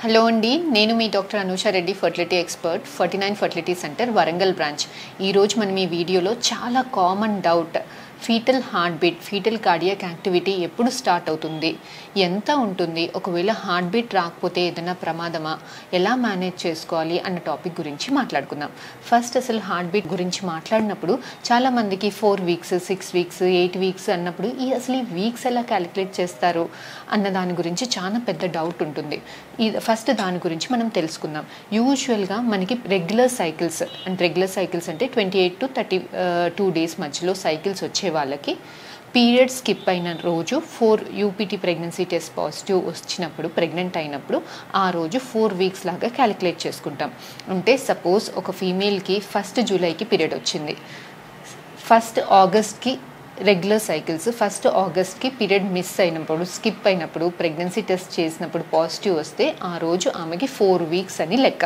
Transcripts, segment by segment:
hello అండి నేను మీ doctor Anusha Reddy fertility expert forty nine fertility centre Warangal branch ఈరోజు మనం ఈ వీడియోలో చాలా common doubt fetal heart beat fetal cardiac activity ఎప్పుడు స్టార్ట్ అవుతుంది ఎంత ఉంటుంది ఒకవేళ హార్ట్ బీట్ రాకపోతే ఏదైనా ప్రమాదమా ఎలా మేనేజ్ చేసుకోవాలి అన్న టాపిక్ గురించి మాట్లాడుకుందాం ఫస్ట్ అసలు హార్ట్ బీట్ గురించి మాట్లాడినప్పుడు చాలామందికి four weeks six weeks eight weeks అన్నప్పుడు ఈ అసలు ఈ వీక్స్ ఎలా క్యాలిక్యులేట్ చేస్తారు అన్న దాని గురించి చాలా పెద్ద డౌట్ ఉంటుంది ఈ ఫస్ట్ దాని గురించి మనం తెలుసుకుందాం యూజువల్గా మనకి రెగ్యులర్ సైకిల్స్ అంటే రెగ్యులర్ సైకిల్స్ అంటే twenty eight to thirty two days మధ్యలో సైకిల్స్ వచ్చే వాళ్ళకి పీరియడ్ స్కిప్ అయిన రోజు for UPT pregnancy test positive వచ్చినప్పుడు ప్రెగ్నెంట్ అయినప్పుడు ఆ రోజు ఫోర్ వీక్స్ లాగా క్యాలిక్యులేట్ చేసుకుంటాం అంటే సపోజ్ ఒక ఫీమేల్కి ఫస్ట్ జూలైకి పీరియడ్ వచ్చింది ఫస్ట్ ఆగస్ట్కి రెగ్యులర్ సైకిల్స్ ఫస్ట్ ఆగస్ట్కి పీరియడ్ మిస్ అయినప్పుడు స్కిప్ అయినప్పుడు ప్రెగ్నెన్సీ టెస్ట్ చేసినప్పుడు పాజిటివ్ వస్తే ఆ రోజు ఆమెకి ఫోర్ వీక్స్ అని లెక్క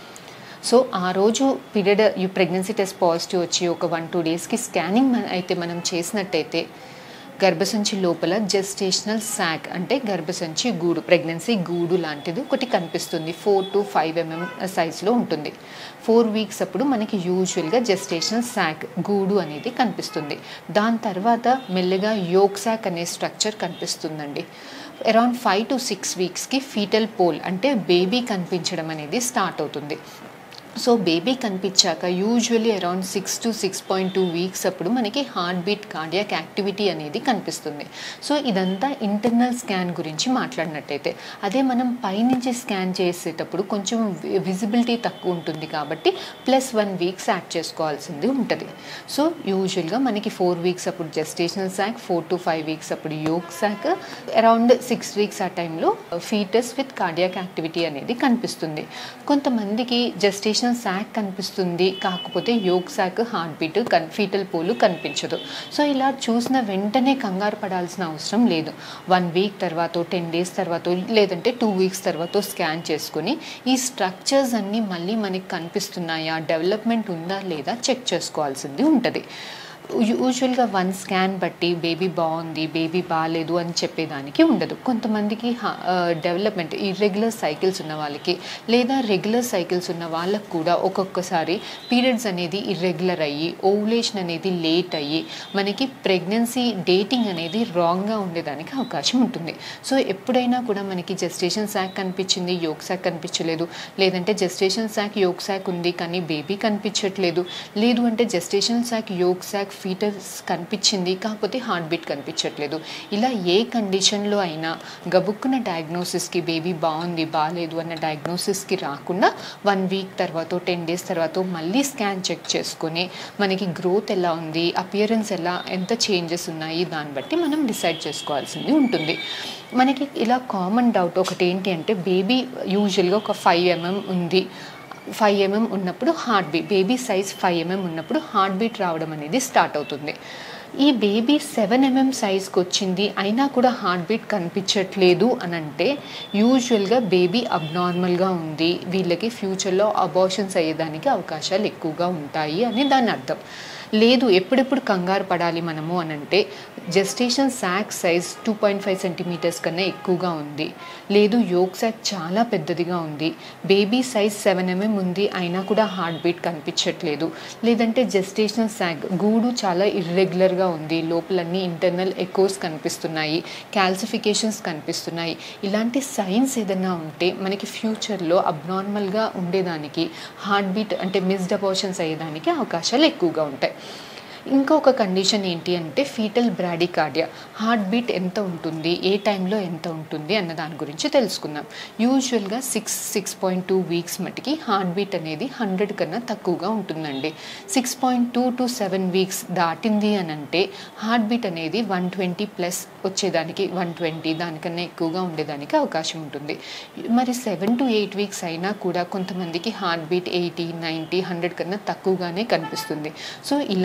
సో ఆ రోజు పీరియడ్ ఈ ప్రెగ్నెన్సీ టెస్ట్ పాజిటివ్ వచ్చి ఒక వన్ టూ డేస్కి స్కానింగ్ మన అయితే మనం చేసినట్టయితే గర్భసంచి లోపల జెస్టేషనల్ శాక్ అంటే గర్భసంచి గూడు ప్రెగ్నెన్సీ గూడు లాంటిది ఒకటి కనిపిస్తుంది ఫోర్ టు ఫైవ్ ఎంఎం సైజులో ఉంటుంది ఫోర్ వీక్స్ అప్పుడు మనకి యూజువల్గా జెస్టేషనల్ శాక్ గూడు అనేది కనిపిస్తుంది దాని తర్వాత మెల్లగా యోక్ శాక్ అనే స్ట్రక్చర్ కనిపిస్తుందండి అరౌండ్ ఫైవ్ టు సిక్స్ వీక్స్కి ఫీటల్ పోల్ అంటే బేబీ కనిపించడం అనేది స్టార్ట్ అవుతుంది సో బేబీ కనిపించాక usually around six to six point two weeks అప్పుడు మనకి హార్ట్ బీట్ కార్డియాక్ యాక్టివిటీ అనేది కనిపిస్తుంది సో ఇదంతా ఇంటర్నల్ స్కాన్ గురించి మాట్లాడినట్టయితే అదే మనం పైనుంచి స్కాన్ చేసేటప్పుడు కొంచెం విజిబిలిటీ తక్కువ ఉంటుంది కాబట్టి ప్లస్ వన్ వీక్స్ యాడ్ చేసుకోవాల్సింది ఉంటుంది సో యూజువల్గా మనకి ఫోర్ వీక్స్ అప్పుడు gestational sac four to five weeks అప్పుడు yolk sac around six weeks ఆ టైంలో ఫీటస్ విత్ కార్డియాక్ యాక్టివిటీ అనేది కనిపిస్తుంది కొంతమందికి జెస్టేషన్ శాక్ కనిపిస్తుంది కాకపోతే యోగ్ శాక్ హార్ట్ బీట్ కన్ ఫీటల్ పోలు కనిపించదు సో ఇలా చూసిన వెంటనే కంగారు పడాల్సిన అవసరం లేదు వన్ వీక్ తర్వాత టెన్ డేస్ తర్వాత లేదంటే టూ వీక్స్ తర్వాత స్కాన్ చేసుకుని ఈ స్ట్రక్చర్స్ అన్నీ మళ్ళీ మనకి కనిపిస్తున్నాయా డెవలప్మెంట్ ఉందా లేదా చెక్ చేసుకోవాల్సింది ఉంటుంది యూజువల్గా వన్ స్కాన్ బట్టి బేబీ బాగుంది బేబీ బాగాలేదు అని చెప్పేదానికి ఉండదు కొంతమందికి డెవలప్మెంట్ ఇర్రెగ్యులర్ సైకిల్స్ ఉన్న వాళ్ళకి లేదా రెగ్యులర్ సైకిల్స్ ఉన్న వాళ్ళకు కూడా ఒక్కొక్కసారి పీరియడ్స్ అనేది ఇర్రెగ్యులర్ అయ్యి ఓవులేషన్ అనేది లేట్ అయ్యి మనకి ప్రెగ్నెన్సీ డేటింగ్ అనేది రాంగ్గా ఉండేదానికి అవకాశం ఉంటుంది సో ఎప్పుడైనా కూడా మనకి జెస్టేషన్ శాక్ కనిపించింది యోగ్ శాక్ కనిపించలేదు లేదంటే జెస్టేషన్ శాక్ యోగ్ శాక్ ఉంది కానీ బేబీ కనిపించట్లేదు లేదు అంటే gestation sac yolk sac fetus కనిపించింది కాకపోతే హార్ట్ బీట్ కనిపించట్లేదు ఇలా ఏ కండిషన్లో అయినా గబుక్కున్న డయాగ్నోసిస్కి బేబీ బాగుంది బాగాలేదు అన్న డయాగ్నోసిస్కి రాకుండా వన్ వీక్ తర్వాత టెన్ డేస్ తర్వాత మళ్ళీ స్కాన్ చెక్ చేసుకొని మనకి గ్రోత్ ఎలా ఉంది అపియరెన్స్ ఎలా ఎంత చేంజెస్ ఉన్నాయి దాన్ని బట్టి మనం డిసైడ్ చేసుకోవాల్సింది ఉంటుంది మనకి ఇలా కామన్ డౌట్ ఒకటి ఏంటి అంటే బేబీ యూజువల్గా ఒక ఫైవ్ ఎంఎం ఉంది ఫైవ్ ఎంఎం ఉన్నప్పుడు heart beat baby size five MM ఉన్నప్పుడు హార్ట్ బీట్ రావడం అనేది స్టార్ట్ అవుతుంది ఈ బేబీ సెవెన్ ఎంఎం సైజ్కి వచ్చింది అయినా కూడా హార్ట్ బీట్ కనిపించట్లేదు అని అంటే యూజువల్గా బేబీ అబ్నార్మల్గా ఉంది వీళ్ళకి ఫ్యూచర్లో అబార్షన్స్ అయ్యేదానికి అవకాశాలు ఎక్కువగా ఉంటాయి అని దాని అర్థం లేదు ఎప్పుడెప్పుడు కంగారు పడాలి మనము అని అంటే gestation sac size two point five centimetres కన్నా ఎక్కువగా ఉంది లేదు యోగ్ శాక్ చాలా పెద్దదిగా ఉంది బేబీ సైజ్ సెవెన్ ఎంఎం ఉంది అయినా కూడా హార్ట్ బీట్ కనిపించట్లేదు లేదంటే జెస్టేషనల్ శాక్ గూడు చాలా ఇర్రెగ్యులర్గా ఉంది లోపలన్నీ ఇంటర్నల్ ఎకోస్ కనిపిస్తున్నాయి క్యాల్సిఫికేషన్స్ కనిపిస్తున్నాయి ఇలాంటి సైన్స్ ఏదైనా ఉంటే మనకి ఫ్యూచర్లో అబ్నార్మల్గా ఉండేదానికి హార్ట్ బీట్ అంటే మిస్డ్ అబార్షన్స్ అయ్యేదానికి అవకాశాలు ఎక్కువగా ఉంటాయి ఇంకొక కండిషన్ ఏంటి అంటే ఫీటల్ బ్రాడికార్డియా హార్ట్ బీట్ ఎంత ఉంటుంది ఏ టైంలో ఎంత ఉంటుంది అన్న దాని గురించి తెలుసుకుందాం యూజువల్గా six six point two weeks మటుకి హార్ట్ బీట్ అనేది హండ్రెడ్ కన్నా తక్కువగా ఉంటుందండి six point two to seven weeks దాటింది అని అంటే హార్ట్ బీట్ అనేది వన్ ట్వంటీ ప్లస్ వచ్చేదానికి వన్ ట్వంటీ దానికన్నా ఎక్కువగా ఉండేదానికి అవకాశం ఉంటుంది మరి సెవెన్ టు ఎయిట్ వీక్స్ అయినా కూడా కొంతమందికి heart beat eighty ninety hundred కన్నా తక్కువగానే కనిపిస్తుంది సో ఇలాంటి బేబీ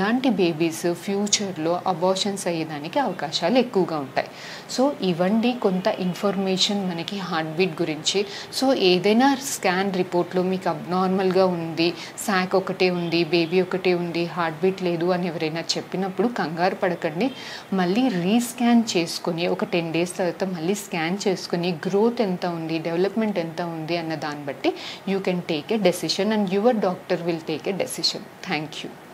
బేబీస్ ఫ్యూచర్లో అబార్షన్స్ అయ్యేదానికి అవకాశాలు ఎక్కువగా ఉంటాయి సో ఇవ్వండి కొంత ఇన్ఫర్మేషన్ మనకి హార్ట్ బీట్ గురించి సో ఏదైనా స్కాన్ రిపోర్ట్లో మీకు అబ్నార్మల్గా ఉంది శాక్ ఒకటే ఉంది బేబీ ఒకటే ఉంది హార్ట్ బీట్ లేదు అని ఎవరైనా చెప్పినప్పుడు కంగారు పడకండి మళ్ళీ రీస్కాన్ చేసుకొని ఒక టెన్ డేస్ తర్వాత మళ్ళీ స్కాన్ చేసుకొని గ్రోత్ ఎంత ఉంది డెవలప్మెంట్ ఎంత ఉంది అన్న దాన్ని బట్టి you can take a decision and your doctor will take a decision thank you